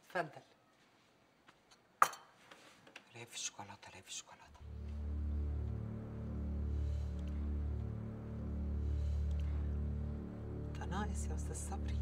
اتفضل رغيف الشوكولاته رغيف الشوكولاته ده ناقص يا استاذ صبري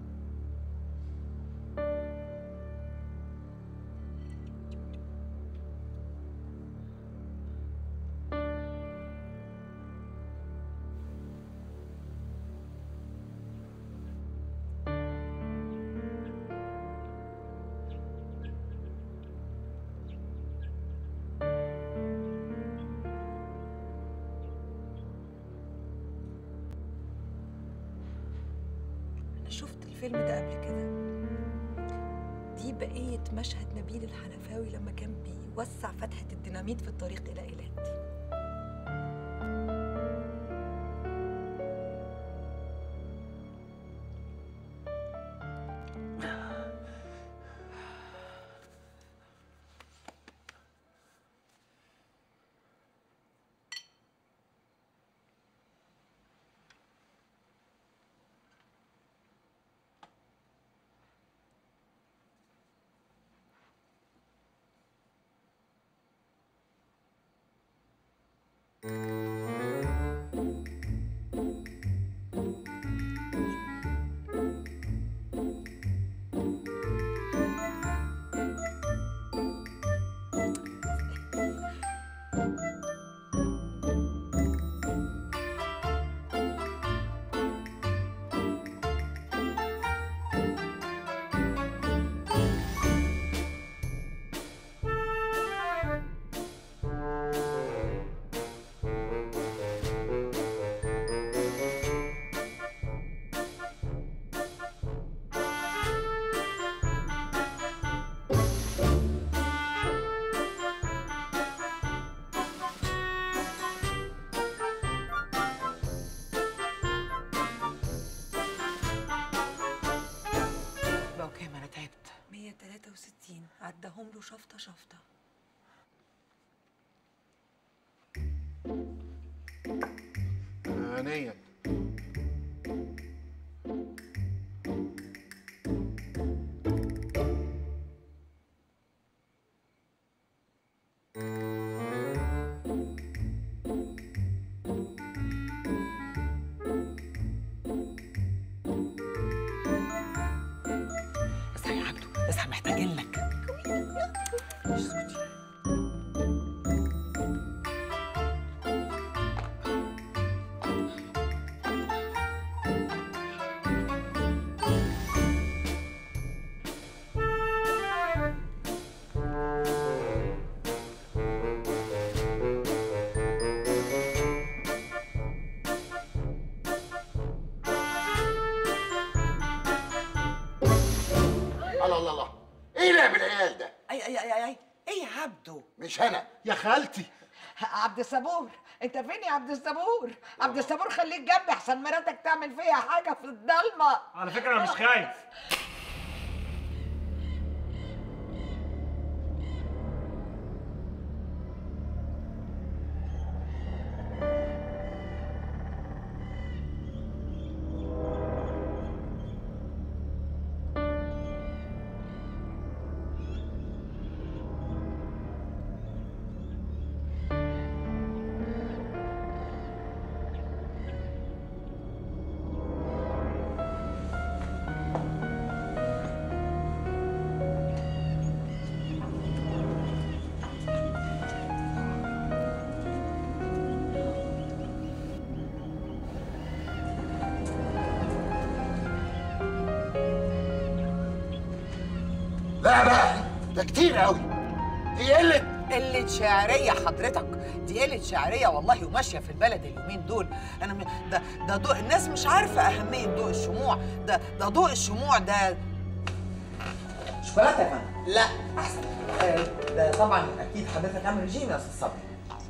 أنا شفت الفيلم ده قبل كده دي بقية مشهد نبيل الحنفاوي لما كان بيوسع فتحة الديناميت في الطريق إلى إيلات بقوا كام انا تعبت 163 عدهم له شفطة شفطة هنيا اصحى يا عبدو اصحى محتاجين لك اسكتي الله الله الله ايه لعب العيال ده اي اي اي اي ايه يا عبدو مش انا يا خالتي عبد الصبور انت فين يا عبد الصبور عبد الصبور خليك جنبي احسن مراتك تعمل فيا حاجه في الضلمه على فكره انا مش خايف لا بقى ده كتير قوي دي قله قلة شعرية حضرتك دي قلة شعرية والله وماشية في البلد اليومين دول أنا م... ده ده ضوء الناس مش عارفة أهمية ضوء الشموع ده ده ضوء الشموع ده شوكولاتة يا فندم لا أحسن آه، ده طبعا أكيد حضرتك عامل رجيم يا أستاذ صبري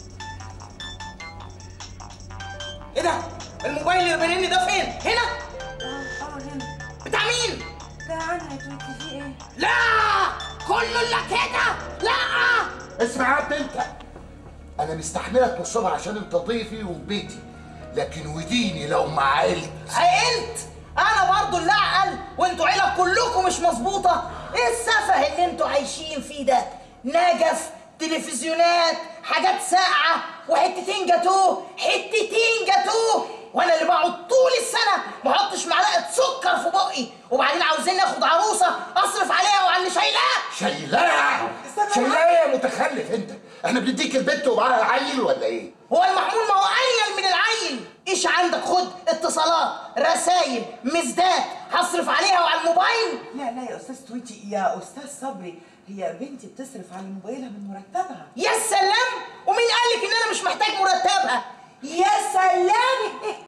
إيه ده؟ الموبايل اللي بيرن ده فين؟ هنا؟ اه هنا بتاع مين؟ ده عنها يا توتي في ايه؟ لا كله الا كده لا اسمع يا عبد انت انا مستحملك من الصبح عشان انت ضيفي وبيتي لكن وديني لو ما عقلت عقلت انا برضو اللي اعقل وانتوا عيلة كلكم مش مظبوطه ايه السفه اللي انتوا عايشين فيه ده نجف تلفزيونات حاجات ساقعه وحتتين جاتوه حتتين جاتوه وانا اللي بقعد طول السنه ما احطش معلقه سكر في بقي وبعدين عاوزين ناخد عروسه اصرف عليها وعلى اللي شايلاه شايلاها شايلاها يا متخلف انت احنا بنديك البنت ومعاها عيل ولا ايه هو المحمول ما هو انيل من العيل ايش عندك خد اتصالات رسايل مزدات هصرف عليها وعلى الموبايل لا لا يا استاذ تويتي يا استاذ صبري هي بنتي بتصرف على موبايلها من مرتبها يا سلام ومين قال لك ان انا مش محتاج مرتبها يا سلام